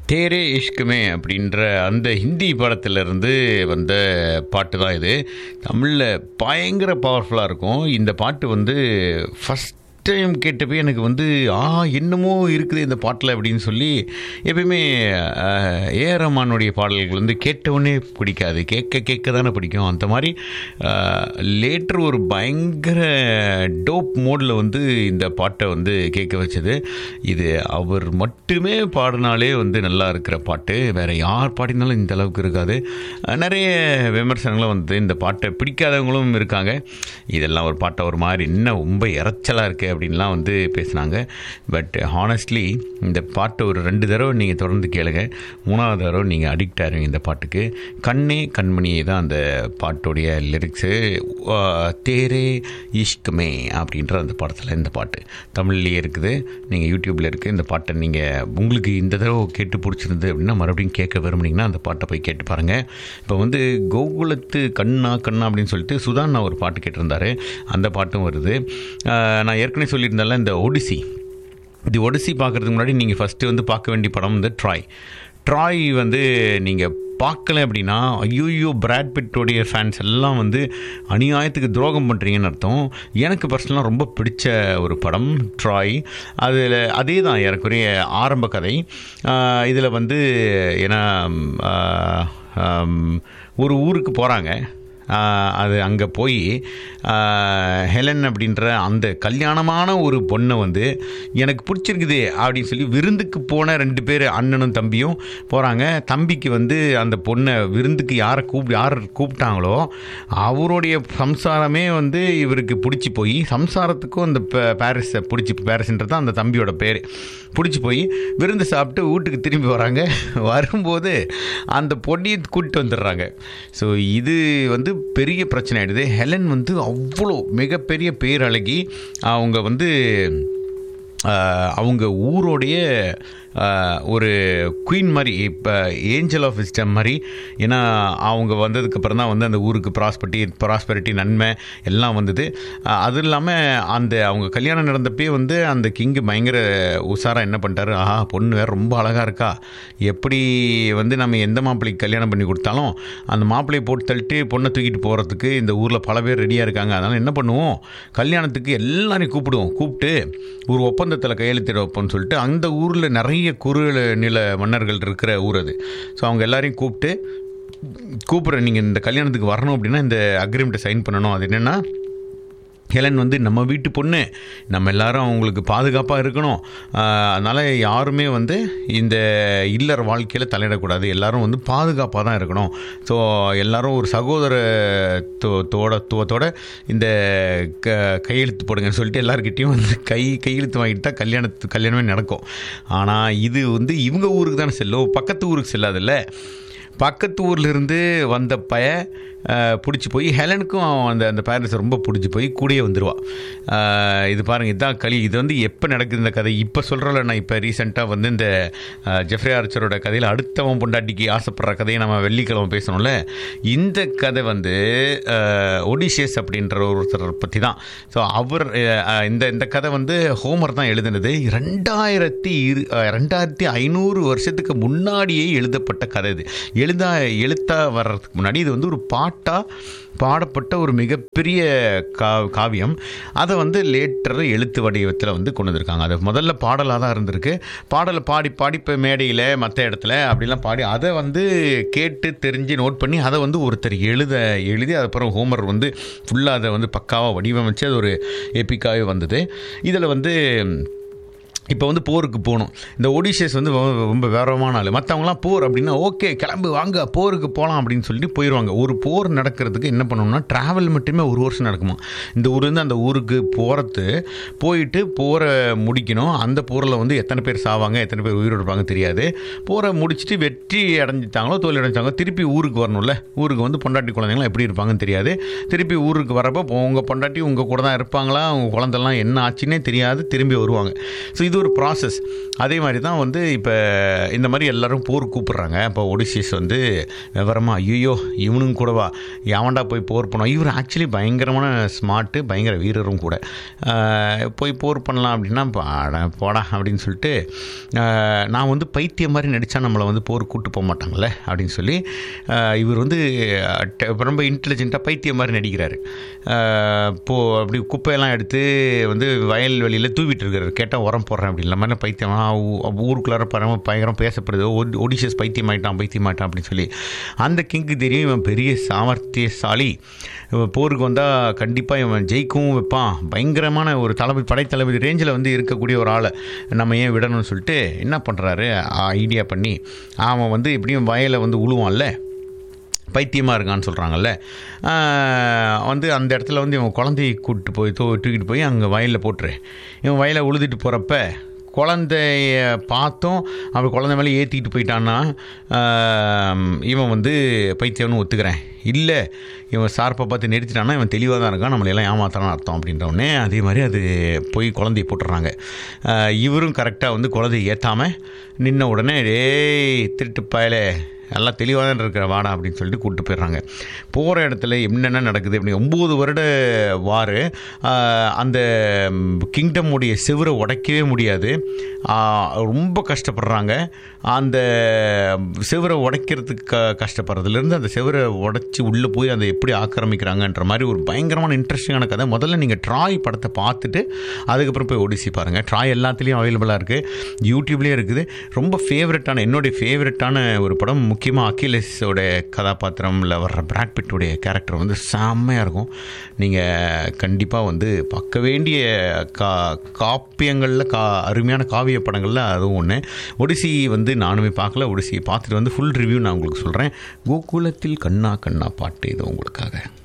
தேரே இஷ்குமே அப்படின்ற அந்த ஹிந்தி படத்திலிருந்து வந்த பாட்டு தான் இது தமிழில் பயங்கர பவர்ஃபுல்லாக இருக்கும் இந்த பாட்டு வந்து ஃபஸ்ட் டைம் கேட்டப்போ எனக்கு வந்து ஆ என்னமோ இருக்குது இந்த பாட்டில் அப்படின்னு சொல்லி எப்பயுமே ஏஆர் ரஹ்மானுடைய பாடல்கள் வந்து கேட்டவுடனே பிடிக்காது கேட்க கேட்க தானே பிடிக்கும் அந்த மாதிரி லேட்டர் ஒரு பயங்கர டோப் மோடில் வந்து இந்த பாட்டை வந்து கேட்க வச்சது இது அவர் மட்டுமே பாடினாலே வந்து நல்லா இருக்கிற பாட்டு வேறு யார் பாடினாலும் இந்த அளவுக்கு இருக்காது அஹ் நிறைய விமர்சனங்களும் வந்து இந்த பாட்டை பிடிக்காதவங்களும் இருக்காங்க இதெல்லாம் ஒரு பாட்டை ஒரு மாதிரி இன்னும் ரொம்ப இறைச்சலாக இருக்குது அப்படின்லாம் வந்து பேசுனாங்க பட் ஹானஸ்ட்லி இந்த பாட்டை ஒரு ரெண்டு தடவை நீங்கள் தொடர்ந்து கேளுங்க மூணாவது தடவை நீங்கள் அடிக்ட் ஆயிருவீங்க இந்த பாட்டுக்கு கண்ணே கண்மணியே தான் அந்த பாட்டுடைய லிரிக்ஸு தேரே இஷ்குமே அப்படின்ற அந்த படத்தில் இந்த பாட்டு தமிழ்லேயே இருக்குது நீங்கள் யூடியூப்பில் இருக்குது இந்த பாட்டை நீங்கள் உங்களுக்கு இந்த தடவை கேட்டு பிடிச்சிருந்து அப்படின்னா மறுபடியும் கேட்க விரும்புனீங்கன்னா அந்த பாட்டை போய் கேட்டு பாருங்கள் இப்போ வந்து கோகுலத்து கண்ணா கண்ணா அப்படின்னு சொல்லிட்டு சுதான்னா ஒரு பாட்டு கேட்டிருந்தாரு அந்த பாட்டும் வருது ஆஹ் நான் ஏற்கனவே சொல்லியிருந்தால இந்த ஒடிசி இது ஒடிசி பார்க்குறதுக்கு முன்னாடி நீங்கள் ஃபஸ்ட்டு வந்து பார்க்க வேண்டிய படம் வந்து ட்ராய் ட்ராய் வந்து நீங்கள் பார்க்கல அப்படின்னா ஐயோயோ பிராட் பிட்டோடைய ஃபேன்ஸ் எல்லாம் வந்து அநியாயத்துக்கு துரோகம் பண்ணுறீங்கன்னு அர்த்தம் எனக்கு பர்சனலாக ரொம்ப பிடிச்ச ஒரு படம் ட்ராய் அதில் அதே தான் ஏறக்குறைய ஆரம்ப கதை இதில் வந்து ஏன்னா ஆஹ், ஆம், ஒரு ஊருக்கு போகிறாங்க அது அங்கே போய் ஹெலன் அப்படின்ற அந்த கல்யாணமான ஒரு பொண்ணை வந்து எனக்கு பிடிச்சிருக்குது அப்படின்னு சொல்லி விருந்துக்கு போன ரெண்டு பேர் அண்ணனும் தம்பியும் போகிறாங்க தம்பிக்கு வந்து அந்த பொண்ணை விருந்துக்கு யாரை கூப்பிட்டு யார் கூப்பிட்டாங்களோ அவருடைய சம்சாரமே வந்து இவருக்கு பிடிச்சி போய் சம்சாரத்துக்கும் அந்த ப- பாரிஸை பிடிச்சி பாரிஸ்ன்றது தான் அந்த தம்பியோட பேர் பிடிச்சி போய் விருந்து சாப்பிட்டு வீட்டுக்கு திரும்பி வராங்க வரும்போது அந்த பொண்ணியை கூட்டிட்டு வந்துடுறாங்க ஸோ இது வந்து பெரிய பிரச்சனை ஆயிடுது ஹெலன் வந்து அவ்வளோ மிகப்பெரிய பேரழகி அவங்க வந்து ஆஹ், அவங்க ஊரோடைய ஆஹ், ஒரு குயின் மாதிரி இப்போ ஏஞ்சல் ஆஃப் விஸ்டம் மாதிரி ஏன்னா அவங்க வந்ததுக்கப்புறம் தான் வந்து அந்த ஊருக்கு ப்ராஸ்பரிட்டி ப்ராஸ்பரிட்டி நன்மை எல்லாம் வந்தது ஆஹ், அது இல்லாமல் அந்த அவங்க கல்யாணம் நடந்தப்பே வந்து அந்த கிங்கு பயங்கர உஷாராக என்ன பண்ணிட்டாரு ஆஹா பொண்ணு வேறு ரொம்ப அழகாக இருக்கா எப்படி வந்து நம்ம எந்த மாப்பிள்ளைக்கு கல்யாணம் பண்ணி கொடுத்தாலும் அந்த மாப்பிள்ளையை போட்டு தள்ளிட்டு பொண்ணை தூக்கிட்டு போகிறதுக்கு இந்த ஊரில் பல பேர் ரெடியாக இருக்காங்க அதனால் என்ன பண்ணுவோம் கல்யாணத்துக்கு எல்லாரையும் கூப்பிடுவோம் கூப்பிட்டு ஒரு ஒப்பந்தத்தில் கையெழுத்திட வைப்போம்னு சொல்லிட்டு அந்த ஊரில் நிறைய குறு நில மன்னர்கள் இருக்கிற ஊர் அது ஸோ அவங்க எல்லாரையும் கூப்பிட்டு கூப்பிட்றேன் நீங்கள் இந்த கல்யாணத்துக்கு வரணும் அப்படின்னா இந்த அக்ரிமெண்ட்டை சைன் பண்ணணும் அது என்னென்னா ஹெலன் வந்து நம்ம வீட்டு பொண்ணு நம்ம எல்லாரும் அவங்களுக்கு பாதுகாப்பாக இருக்கணும் அதனால் யாருமே வந்து இந்த இல்லற வாழ்க்கையில் தலையிடக்கூடாது எல்லாரும் வந்து பாதுகாப்பாக தான் இருக்கணும் ஸோ எல்லாரும் ஒரு சகோதர தோ- தோட துவத்தோட இந்த க கையெழுத்து போடுங்கன்னு சொல்லிட்டு எல்லாருக்கிட்டேயும் வந்து கை கையெழுத்து வாங்கிட்டு தான் கல்யாணத்து கல்யாணமே நடக்கும் ஆனால் இது வந்து இவங்க ஊருக்கு தானே செல்லும் பக்கத்து ஊருக்கு செல்லாதுல்ல பக்கத்து ஊர்ல இருந்து வந்த பய பிடிச்சி போய் ஹெலனுக்கும் அவன் அந்த அந்த பேரண்ட்ஸ் ரொம்ப பிடிச்சி போய் கூடயே வந்துடுவா அஹ், இது பாருங்கள் இதுதான் களி இது வந்து எப்போ நடக்குது இந்த கதை இப்போ சொல்கிறல நான் இப்போ ரீசெண்டாக வந்து இந்த அஹ், ஜெஃப்ரி ஆர்ச்சரோட கதையில் அடுத்தவன் பொண்டாட்டிக்கு ஆசைப்படுற கதையை நம்ம வெள்ளிக்கிழமை பேசணும்ல இந்த கதை வந்து அஹ், ஒடிஷியஸ் அப்படின்ற ஒருத்தர் பற்றி தான் ஸோ அவர் அஹ், இந்த இந்த கதை வந்து ஹோமர் தான் எழுதினது ரெண்டாயிரத்தி இரு அஹ், ரெண்டாயிரத்தி ஐநூறு வருஷத்துக்கு முன்னாடியே எழுதப்பட்ட கதை இது எழுதா எழுத்தா வர்றதுக்கு முன்னாடி இது வந்து ஒரு பாட்டாக பாடப்பட்ட ஒரு மிகப்பெரிய கா காவியம் அதை வந்து லேட்டர் எழுத்து வடிவத்தில் வந்து கொண்டு வந்திருக்காங்க அது முதல்ல பாடலாக தான் இருந்திருக்கு பாடலை பாடி பாடி இப்போ மேடையில் மற்ற இடத்துல அப்படிலாம் பாடி அதை வந்து கேட்டு தெரிஞ்சு நோட் பண்ணி அதை வந்து ஒருத்தர் எழுத எழுதி அதுக்கப்புறம் ஹோமர் வந்து ஃபுல்லாக அதை வந்து பக்காவாக வடிவமைச்சு அது ஒரு எப்பிக்காகவே வந்தது இதில் வந்து இப்போ வந்து போருக்கு போகணும் இந்த ஒடிஷியஸ் வந்து ரொம்ப- ரொம்ப வேறமான ஆள் மற்றவங்களாம் போர் அப்படின்னா ஓகே கிளம்பு வாங்க போருக்கு போகலாம் அப்படின்னு சொல்லிட்டு போயிடுவாங்க ஒரு போர் நடக்கிறதுக்கு என்ன பண்ணணும்னா ட்ராவல் மட்டுமே ஒரு வருஷம் நடக்குமா இந்த ஊர்லேருந்து அந்த ஊருக்கு போகிறது போயிட்டு போரை முடிக்கணும் அந்த போரில் வந்து எத்தனை பேர் சாவாங்க எத்தனை பேர் உயிரோடு இருப்பாங்க தெரியாது போரை முடிச்சுட்டு வெற்றி அடைஞ்சிட்டாங்களோ தோல்வி அடைஞ்சாங்களோ திருப்பி ஊருக்கு வரணும்ல ஊருக்கு வந்து பொண்டாட்டி குழந்தைங்களாம் எப்படி இருப்பாங்கன்னு தெரியாது திருப்பி ஊருக்கு வரப்போ உங்கள் பொண்டாட்டி உங்கள் கூட தான் இருப்பாங்களா உங்கள் குழந்தைலாம் என்ன ஆச்சுன்னே தெரியாது திரும்பி வருவாங்க ஸோ இது ஒரு ப்ராசஸ் அதே மாதிரி தான் வந்து இப்போ இந்த மாதிரி எல்லாரும் போர் கூப்பிடுறாங்க இப்போ ஒடிசிஸ் வந்து விவரமா ஐயோ இவனுங்க கூடவா எவன்டா போய் போர் பண்ணுவோம் இவர் ஆக்சுவலி பயங்கரமான ஸ்மார்ட்டு பயங்கர வீரரும் கூட ஆஹ் போய் போர் பண்ணலாம் அப்படின்னா பாடா போடா அப்படின்னு சொல்லிட்டு ஆஹ் நான் வந்து பைத்தியம் மாதிரி நடித்தா நம்மளை வந்து போர் கூட்டு போக மாட்டாங்கல்ல அப்படின்னு சொல்லி ஆஹ் இவர் வந்து ட- ரொம்ப இன்டெலிஜென்ட்டாக பைத்தியம் மாதிரி நடிக்கிறாரு ஆஹ் இப்போ அப்படி குப்பையெல்லாம் எடுத்து வந்து வயல் வெளியில் தூவிட்டு இருக்காரு கேட்டால் உரம் போடுறேன் அப்படி இல்லாமல் பைத்தியம் ஆ, ஊ- அப்ப ஊருக்குள்ளார பரம பயங்கரம் பேசப்படுது ஒடி- ஒடிஷஸ் பைத்தியம் ஆயிட்டான் பைத்தியம் ஆயிட்டான் அப்படின்னு சொல்லி அந்த கிங்க்கு தெரியும் இவன் பெரிய சாமர்த்தியசாலி இவன் போருக்கு வந்தால் கண்டிப்பாக இவன் ஜெயிக்கவும் வைப்பான் பயங்கரமான ஒரு தளபதி படைத்தளபதி ரேஞ்சில் வந்து இருக்கக்கூடிய ஒரு ஆளை நம்ம ஏன் விடணும்னு சொல்லிட்டு என்ன பண்ணுறாரு ஐடியா பண்ணி அவன் வந்து எப்படியும் வயலை வந்து உழுவான்ல பைத்தியமாக இருக்கான்னு சொல்கிறாங்கல்ல வந்து அந்த இடத்துல வந்து இவன் குழந்தையை கூப்பிட்டு போய் தூ தூக்கிட்டு போய் அங்கே வயலில் போட்டுரு இவன் வயலை உழுதுட்டு போகிறப்ப குழந்தைய பார்த்தோம் அப்படி குழந்தை மேலே ஏற்றிக்கிட்டு போயிட்டான்னா ஆம், இவன் வந்து பைத்தியம்னு ஒத்துக்கிறேன் இல்லை இவன் சார்ப்பை பார்த்து நிறுத்திட்டான்னா இவன் தெளிவாக தான் இருக்கான் நம்மளை எல்லாம் ஏமாத்தான அர்த்தம் அப்படின்ற உடனே அதே மாதிரி அது போய் குழந்தைய போட்டுடுறாங்க ஆஹ், இவரும் கரெக்டாக வந்து குழந்தைய ஏற்றாமல் நின்ன உடனே டேய் திருட்டு பயலே எல்லாம் தெளிவாக தான் இருக்கிற வாடா அப்படின்னு சொல்லிட்டு கூப்பிட்டு போயிடுறாங்க போகிற இடத்துல என்னென்ன நடக்குது அப்படி ஒம்பது வருட வாரு ஆஹ், அந்த கிங்டமுடைய செவரை உடைக்கவே முடியாது ஆஹ், ரொம்ப கஷ்டப்படுறாங்க அந்த செவரை உடைக்கிறதுக்கு க கஷ்டப்படுறதுலேருந்து அந்த செவரை உடைச்சி உள்ளே போய் அதை எப்படி ஆக்கிரமிக்கிறாங்கன்ற மாதிரி ஒரு பயங்கரமான இன்ட்ரெஸ்டிங்கான கதை முதல்ல நீங்கள் ட்ராய் படத்தை பார்த்துட்டு அதுக்கப்புறம் போய் ஒடிசி பாருங்கள் ட்ராய் எல்லாத்துலேயும் அவைலபிளாக இருக்குது யூடியூப்லேயும் இருக்குது ரொம்ப ஃபேவரட்டான என்னுடைய ஃபேவரட்டான ஒரு படம் முக்கியமாக அகிலேஷோட கதாபாத்திரம்ல வர்ற பிராட் பிட்டுடைய கேரக்டர் வந்து செம்மையாக இருக்கும் நீங்கள் கண்டிப்பாக வந்து பார்க்க வேண்டிய கா காப்பியங்களில் கா அருமையான காவிய படங்களில் அதுவும் ஒன்று ஒடிசி வந்து நானுமே பார்க்கல ஒடிசியை பார்த்துட்டு வந்து ஃபுல் ரிவ்யூ நான் உங்களுக்கு சொல்கிறேன் கோகுலத்தில் கண்ணா கண்ணா பாட்டு இது உங்களுக்காக